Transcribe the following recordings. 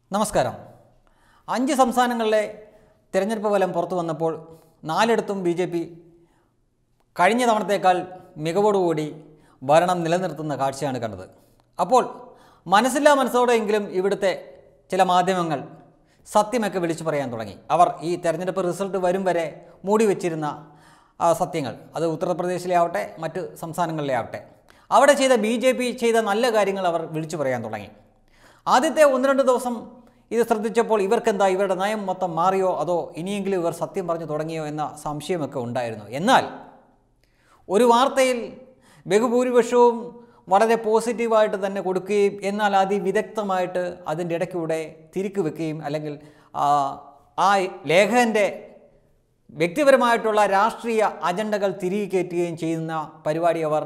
നമസ്കാരം അഞ്ച് സംസ്ഥാനങ്ങളിലെ തിരഞ്ഞെടുപ്പ് ഫലം പുറത്തു വന്നപ്പോൾ നാലിടത്തും ബി ജെ പി കഴിഞ്ഞ തവണത്തേക്കാൾ മികവോടുകൂടി ഭരണം നിലനിർത്തുന്ന കാഴ്ചയാണ് കണ്ടത് അപ്പോൾ മനസ്സില്ലാ മനസ്സോടെയെങ്കിലും ഇവിടുത്തെ ചില മാധ്യമങ്ങൾ സത്യമൊക്കെ വിളിച്ചു പറയാൻ തുടങ്ങി അവർ ഈ തെരഞ്ഞെടുപ്പ് റിസൾട്ട് വരും വരെ മൂടി വെച്ചിരുന്ന ആ, സത്യങ്ങൾ അത് ഉത്തർപ്രദേശിലെ ആവട്ടെ മറ്റ് സംസ്ഥാനങ്ങളിലെ ആവട്ടെ അവിടെ ചെയ്ത ബി ജെ പി ചെയ്ത നല്ല കാര്യങ്ങൾ അവർ വിളിച്ചു പറയാൻ തുടങ്ങി ആദ്യത്തെ ഒന്ന് രണ്ട് ദിവസം ഇത് ശ്രദ്ധിച്ചപ്പോൾ ഇവർക്കെന്താ ഇവരുടെ നയം മൊത്തം മാറിയോ അതോ ഇനിയെങ്കിലും ഇവർ സത്യം പറഞ്ഞു തുടങ്ങിയോ എന്ന സംശയമൊക്കെ ഉണ്ടായിരുന്നു എന്നാൽ ഒരു വാർത്തയിൽ ബഹുഭൂരിപക്ഷവും വളരെ പോസിറ്റീവായിട്ട് തന്നെ കൊടുക്കുകയും എന്നാൽ അതിവിദഗ്ധമായിട്ട് അതിൻ്റെ ഇടയ്ക്കൂടെ തിരിക്ക് വെക്കുകയും അല്ലെങ്കിൽ ആ, ആ ലേഖകൻ്റെ വ്യക്തിപരമായിട്ടുള്ള രാഷ്ട്രീയ അജണ്ടകൾ തിരികെ കയറ്റുകയും ചെയ്യുന്ന പരിപാടി അവർ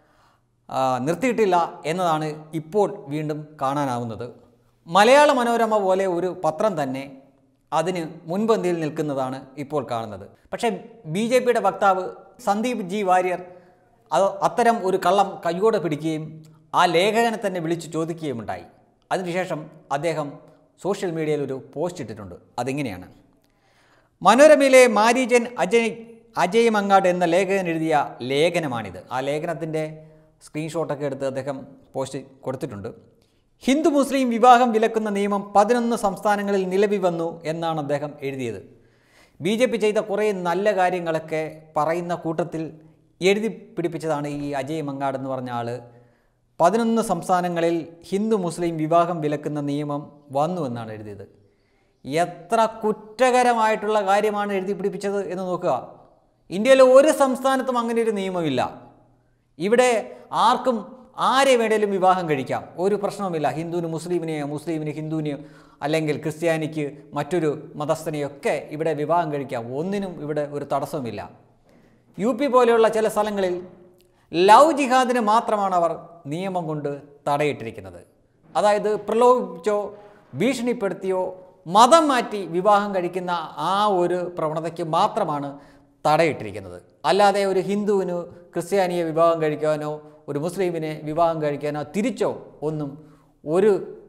ആ, നിർത്തിയിട്ടില്ല എന്നതാണ് ഇപ്പോൾ വീണ്ടും കാണാനാവുന്നത് മലയാള മനോരമ പോലെ ഒരു പത്രം തന്നെ അതിന് മുൻപന്തിയിൽ നിൽക്കുന്നതാണ് ഇപ്പോൾ കാണുന്നത് പക്ഷേ ബി ജെ പിയുടെ വക്താവ് സന്ദീപ് ജി വാര്യർ അത് അത്തരം ഒരു കള്ളം കയ്യോടെ പിടിക്കുകയും ആ ലേഖകനെ തന്നെ വിളിച്ചു ചോദിക്കുകയും ഉണ്ടായി അതിനുശേഷം അദ്ദേഹം സോഷ്യൽ മീഡിയയിൽ ഒരു പോസ്റ്റ് ഇട്ടിട്ടുണ്ട് അതിങ്ങനെയാണ് മനോരമയിലെ മാരീജൻ അജയ് അജയ് മങ്ങാട് എന്ന ലേഖകൻ എഴുതിയ ലേഖനമാണിത് ആ ലേഖനത്തിൻ്റെ സ്ക്രീൻഷോട്ടൊക്കെ എടുത്ത് അദ്ദേഹം പോസ്റ്റ് കൊടുത്തിട്ടുണ്ട് ഹിന്ദു മുസ്ലിം വിവാഹം വിലക്കുന്ന നിയമം പതിനൊന്ന് സംസ്ഥാനങ്ങളിൽ നിലവിൽ വന്നു എന്നാണ് അദ്ദേഹം എഴുതിയത് ബി ജെ പി ചെയ്ത കുറേ നല്ല കാര്യങ്ങളൊക്കെ പറയുന്ന കൂട്ടത്തിൽ എഴുതി പിടിപ്പിച്ചതാണ് ഈ അജയ് മങ്ങാട് എന്ന് പറഞ്ഞ ആൾ പതിനൊന്ന് സംസ്ഥാനങ്ങളിൽ ഹിന്ദു മുസ്ലിം വിവാഹം വിലക്കുന്ന നിയമം വന്നു എന്നാണ് എഴുതിയത് എത്ര കുറ്റകരമായിട്ടുള്ള കാര്യമാണ് എഴുതി പിടിപ്പിച്ചത് എന്ന് നോക്കുക ഇന്ത്യയിലെ ഒരു സംസ്ഥാനത്തും അങ്ങനെ ഒരു നിയമമില്ല ഇവിടെ ആർക്കും ആരെ വേണേലും വിവാഹം കഴിക്കാം ഒരു പ്രശ്നവുമില്ല ഹിന്ദുവിന് മുസ്ലിമിനെയോ മുസ്ലിമിന് ഹിന്ദുവിനെയോ അല്ലെങ്കിൽ ക്രിസ്ത്യാനിക്ക് മറ്റൊരു മതസ്ഥനെയൊക്കെ ഇവിടെ വിവാഹം കഴിക്കാം ഒന്നിനും ഇവിടെ ഒരു തടസ്സവുമില്ല യു പി പോലെയുള്ള ചില സ്ഥലങ്ങളിൽ ലവ് ജിഹാദിന് മാത്രമാണ് അവർ നിയമം കൊണ്ട് തടയിട്ടിരിക്കുന്നത് അതായത് പ്രലോഭിപ്പിച്ചോ ഭീഷണിപ്പെടുത്തിയോ മതം മാറ്റി വിവാഹം കഴിക്കുന്ന ആ ഒരു പ്രവണതയ്ക്ക് മാത്രമാണ് തടയിട്ടിരിക്കുന്നത് അല്ലാതെ ഒരു ഹിന്ദുവിന് ക്രിസ്ത്യാനിയെ വിവാഹം കഴിക്കാനോ ഒരു മുസ്ലിമിനെ വിവാഹം കഴിക്കാനോ തിരിച്ചോ ഒന്നും ഒരു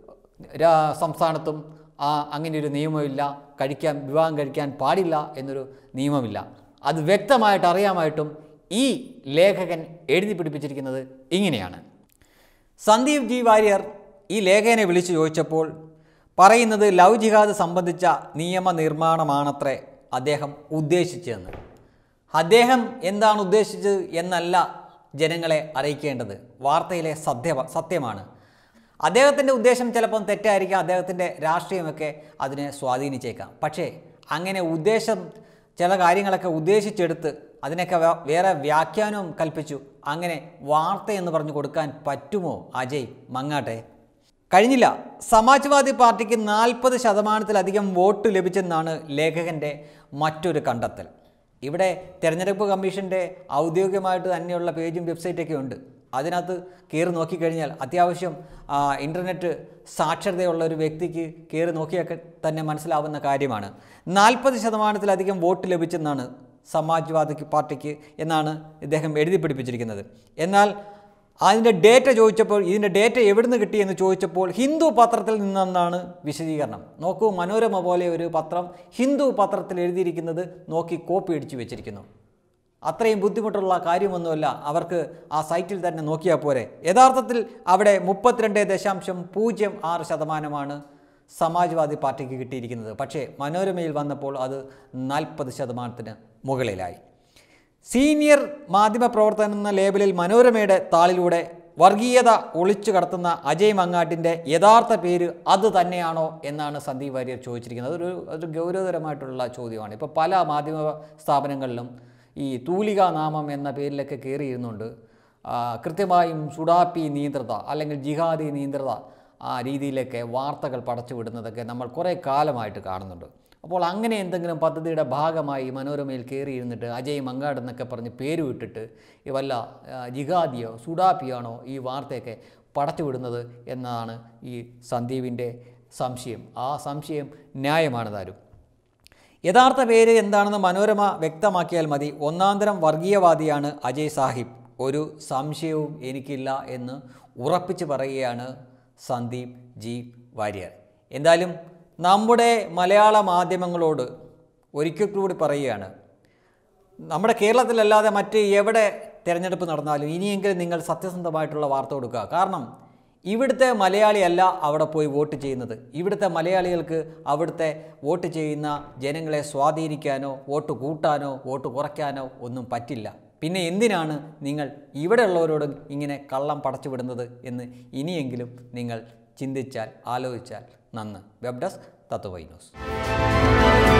രാ- സംസ്ഥാനത്തും ആ അങ്ങനെ ഒരു നിയമമില്ല കഴിക്കാൻ വിവാഹം കഴിക്കാൻ പാടില്ല എന്നൊരു നിയമമില്ല അത് വ്യക്തമായിട്ട് അറിയാമായിട്ടും ഈ ലേഖകൻ എഴുതി പിടിപ്പിച്ചിരിക്കുന്നത് ഇങ്ങനെയാണ് സന്ദീപ് ജി വാര്യർ ഈ ലേഖകനെ വിളിച്ചു ചോദിച്ചപ്പോൾ പറയുന്നത് ലവ് ജിഹാദ് സംബന്ധിച്ച നിയമനിർമ്മാണമാണത്രേ അദ്ദേഹം ഉദ്ദേശിച്ചതെന്ന് അദ്ദേഹം എന്താണ് ഉദ്ദേശിച്ചത് എന്നല്ല ജനങ്ങളെ അറിയിക്കേണ്ടത് വാർത്തയിലെ സത്യ സത്യമാണ് അദ്ദേഹത്തിൻ്റെ ഉദ്ദേശം ചിലപ്പം തെറ്റായിരിക്കാം അദ്ദേഹത്തിൻ്റെ രാഷ്ട്രീയമൊക്കെ അതിനെ സ്വാധീനിച്ചേക്കാം പക്ഷേ അങ്ങനെ ഉദ്ദേശം ചില കാര്യങ്ങളൊക്കെ ഉദ്ദേശിച്ചെടുത്ത് അതിനൊക്കെ വേ- വേറെ വ്യാഖ്യാനവും കൽപ്പിച്ചു അങ്ങനെ വാർത്ത എന്ന് പറഞ്ഞു കൊടുക്കാൻ പറ്റുമോ അജയ് മങ്ങാട്ടെ കഴിഞ്ഞില്ല സമാജ്വാദി പാർട്ടിക്ക് നാൽപ്പത് ശതമാനത്തിലധികം വോട്ട് ലഭിച്ചെന്നാണ് ലേഖകൻ്റെ മറ്റൊരു കണ്ടെത്തൽ ഇവിടെ തെരഞ്ഞെടുപ്പ് കമ്മീഷൻ്റെ ഔദ്യോഗികമായിട്ട് തന്നെയുള്ള പേജും വെബ്സൈറ്റൊക്കെ ഉണ്ട് അതിനകത്ത് കയറി നോക്കിക്കഴിഞ്ഞാൽ അത്യാവശ്യം ആ, ഇൻ്റർനെറ്റ് സാക്ഷരതയുള്ള ഒരു വ്യക്തിക്ക് കയറി നോക്കിയൊക്കെ തന്നെ മനസ്സിലാവുന്ന കാര്യമാണ് നാൽപ്പത് ശതമാനത്തിലധികം വോട്ട് ലഭിച്ചെന്നാണ് സമാജ്വാദി പാർട്ടിക്ക് എന്നാണ് ഇദ്ദേഹം എഴുതി പിടിപ്പിച്ചിരിക്കുന്നത് എന്നാൽ അതിൻ്റെ ഡേറ്റ ചോദിച്ചപ്പോൾ ഇതിൻ്റെ ഡേറ്റ എവിടുന്ന് കിട്ടിയെന്ന് ചോദിച്ചപ്പോൾ ഹിന്ദു പത്രത്തിൽ നിന്നെന്നാണ് വിശദീകരണം നോക്കൂ മനോരമ പോലെ ഒരു പത്രം ഹിന്ദു പത്രത്തിൽ എഴുതിയിരിക്കുന്നത് നോക്കി കോപ്പി അടിച്ചു വെച്ചിരിക്കുന്നു അത്രയും ബുദ്ധിമുട്ടുള്ള കാര്യമൊന്നുമല്ല അവർക്ക് ആ സൈറ്റിൽ തന്നെ നോക്കിയാൽ പോരെ യഥാർത്ഥത്തിൽ അവിടെ മുപ്പത്തിരണ്ട് ദശാംശം പൂജ്യം ആറ് ശതമാനമാണ് സമാജ്വാദി പാർട്ടിക്ക് കിട്ടിയിരിക്കുന്നത് പക്ഷേ മനോരമയിൽ വന്നപ്പോൾ അത് നാൽപ്പത് ശതമാനത്തിന് മുകളിലായി സീനിയർ മാധ്യമപ്രവർത്തകൻ എന്ന ലേബലിൽ മനോരമയുടെ താളിലൂടെ വർഗീയത ഒളിച്ചു കടത്തുന്ന അജയ് മങ്ങാട്ടിൻ്റെ യഥാർത്ഥ പേര് അത് തന്നെയാണോ എന്നാണ് സന്ദീപ് വാര്യർ ചോദിച്ചിരിക്കുന്നത് അതൊരു അതൊരു ഗൗരവതരമായിട്ടുള്ള ചോദ്യമാണ് ഇപ്പോൾ പല മാധ്യമ സ്ഥാപനങ്ങളിലും ഈ തൂലികാ നാമം എന്ന പേരിലൊക്കെ കയറിയിരുന്നുണ്ട് ആ, കൃത്യമായും സുഡാപ്പി നിയന്ത്രിത അല്ലെങ്കിൽ ജിഹാദി നിയന്ത്രിത ആ രീതിയിലൊക്കെ വാർത്തകൾ പടച്ചു വിടുന്നതൊക്കെ നമ്മൾ കുറേ കാലമായിട്ട് കാണുന്നുണ്ട് അപ്പോൾ അങ്ങനെ എന്തെങ്കിലും പദ്ധതിയുടെ ഭാഗമായി മനോരമയിൽ കയറിയിരുന്നിട്ട് അജയ് മങ്ങാട് എന്നൊക്കെ പറഞ്ഞ് പേര് വിട്ടിട്ട് ഈ വല്ല ആ, ജിഹാദിയോ സുഡാപ്പിയാണോ ഈ വാർത്തയൊക്കെ പടച്ചു വിടുന്നത് എന്നതാണ് ഈ സന്ദീപിൻ്റെ സംശയം ആ സംശയം ന്യായമാണ് താരും യഥാർത്ഥ പേര് എന്താണെന്ന് മനോരമ വ്യക്തമാക്കിയാൽ മതി ഒന്നാന്തരം വർഗീയവാദിയാണ് അജയ് സാഹിബ് ഒരു സംശയവും എനിക്കില്ല എന്ന് ഉറപ്പിച്ച് പറയുകയാണ് സന്ദീപ് ജി വാര്യർ എന്തായാലും നമ്മുടെ മലയാള മാധ്യമങ്ങളോട് ഒരിക്കൽ കൂടി പറയുകയാണ് നമ്മുടെ കേരളത്തിലല്ലാതെ മറ്റ് എവിടെ തിരഞ്ഞെടുപ്പ് നടന്നാലും ഇനിയെങ്കിലും നിങ്ങൾ സത്യസന്ധമായിട്ടുള്ള വാർത്ത കൊടുക്കുക കാരണം ഇവിടുത്തെ മലയാളിയല്ല അവിടെ പോയി വോട്ട് ചെയ്യുന്നത് ഇവിടുത്തെ മലയാളികൾക്ക് അവിടുത്തെ വോട്ട് ചെയ്യുന്ന ജനങ്ങളെ സ്വാധീനിക്കാനോ വോട്ട് കൂട്ടാനോ വോട്ട് കുറയ്ക്കാനോ ഒന്നും പറ്റില്ല പിന്നെ എന്തിനാണ് നിങ്ങൾ ഇവിടെയുള്ളവരോട് ഇങ്ങനെ കള്ളം പടച്ചു വിടുന്നത് എന്ന് ഇനിയെങ്കിലും നിങ്ങൾ ചിന്തിച്ചാൽ ആലോചിച്ചാൽ നന്ന് വെബ് ഡെസ്ക് തത്വ ന്യൂസ്